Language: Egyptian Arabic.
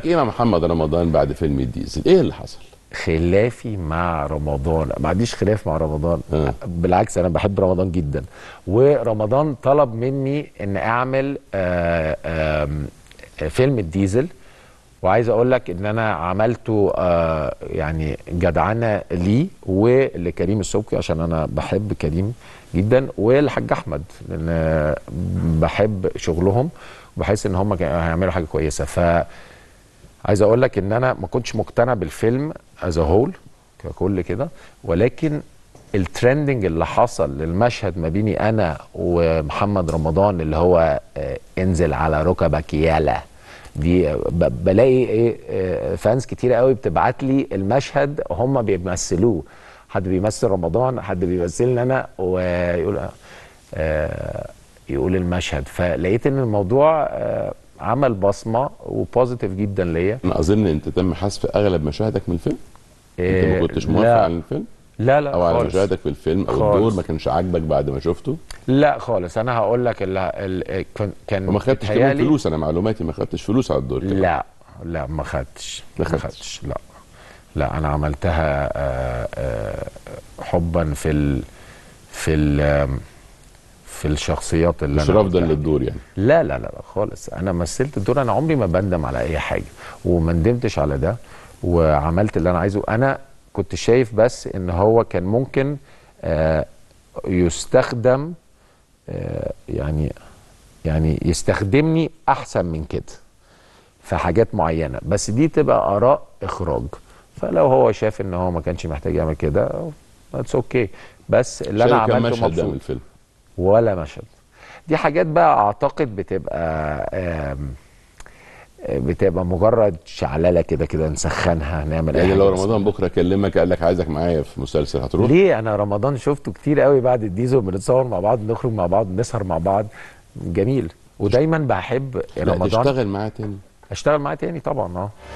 خلافك ايه مع محمد رمضان بعد فيلم الديزل ايه اللي حصل خلافي مع رمضان ما عنديش خلاف مع رمضان آه. بالعكس انا بحب رمضان جدا ورمضان طلب مني ان اعمل آه، آم، فيلم الديزل وعايز اقول لك ان انا عملته آه، يعني جدعنه لي ولكريم السبكي عشان انا بحب كريم جدا والحاج احمد لان آه، بحب شغلهم وبحس ان هم كا- هيعملوا حاجه كويسه ف عايز اقول لك ان انا ما كنتش مقتنع بالفيلم از هول ككل كده ولكن الترندنج اللي حصل للمشهد ما بيني انا ومحمد رمضان اللي هو آه، انزل على ركبك يالا دي آه، ب- بلاقي ايه آه، فانز كتير قوي بتبعت لي المشهد هم بيمثلوه حد بيمثل رمضان حد بيمثلني انا ويقول آه، يقول المشهد فلقيت ان الموضوع آه، عمل بصمه وبوزيتيف جدا ليا انا اظن انت تم حذف اغلب مشاهدك من الفيلم انت ما إيه، كنتش موافق لا. على الفيلم لا لا او على خالص. مشاهدك في الفيلم او خالص. الدور ما كانش عاجبك بعد ما شفته لا خالص انا هقول لك ال ال كان كان وما خدتش كمان بيتهيألي- فلوس انا معلوماتي ما خدتش فلوس على الدور كمان. لا لا ما خدتش ما ما خدتش. خدتش لا لا انا عملتها آه، آه، حبا في ال في ال في الشخصيات اللي مش أنا رفضا قلتها. للدور يعني لا لا لا لا خالص انا مثلت الدور انا عمري ما بندم على اي حاجه وما ندمتش على ده وعملت اللي انا عايزه انا كنت شايف بس ان هو كان ممكن آه، يستخدم آه، يعني يعني يستخدمني احسن من كده في حاجات معينه بس دي تبقى اراء اخراج فلو هو شاف ان هو ما كانش محتاج يعمل كده اتس اوكي بس اللي انا شايف كم عملته مشهد ده من مبسوط الفيلم ولا مشهد دي حاجات بقى اعتقد بتبقى آم، بتبقى مجرد شعلله كده كده نسخنها نعمل يعني أي لو حاجة بس. رمضان بكره كلمك قال لك عايزك معايا في مسلسل هتروح ليه انا رمضان شفته كتير قوي بعد الديزل بنتصور مع بعض نخرج مع بعض نسهر مع بعض جميل ودايما بحب لا رمضان تشتغل معاه تاني اشتغل معاه تاني طبعا اه